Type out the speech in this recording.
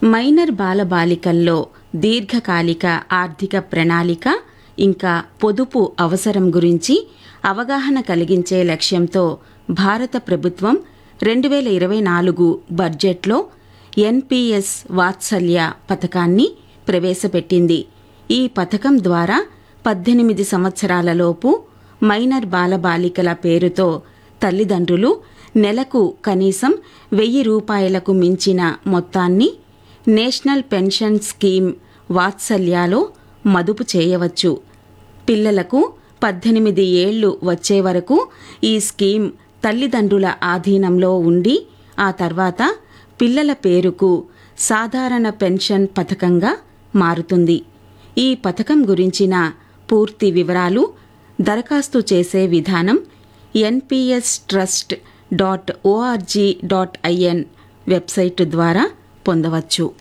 minor బాలబాలికల్లో దీర్ఘకాలిక ఆర్థిక ప్రణాళిక ఇంకా పొదుపు అవసరం గురించి అవగాహన కలిగించే లక్ష్యంతో భారత ప్రభుత్వం రెండు వేల ఇరవై నాలుగు బడ్జెట్లో ఎన్పిఎస్ వాత్సల్య పథకాన్ని ప్రవేశపెట్టింది ఈ పథకం ద్వారా పద్దెనిమిది సంవత్సరాలలోపు మైనర్ బాలబాలికల పేరుతో తల్లిదండ్రులు నెలకు కనీసం వెయ్యి రూపాయలకు మించిన మొత్తాన్ని నేషనల్ పెన్షన్ స్కీమ్ వాత్సల్యాలో మదుపు చేయవచ్చు పిల్లలకు పద్దెనిమిది ఏళ్లు వచ్చే వరకు ఈ స్కీమ్ తల్లిదండ్రుల ఆధీనంలో ఉండి ఆ తర్వాత పిల్లల పేరుకు సాధారణ పెన్షన్ పథకంగా మారుతుంది ఈ పథకం గురించిన పూర్తి వివరాలు దరఖాస్తు చేసే విధానం NPS trust dot ORG dot IN website ద్వారా పొందవచ్చు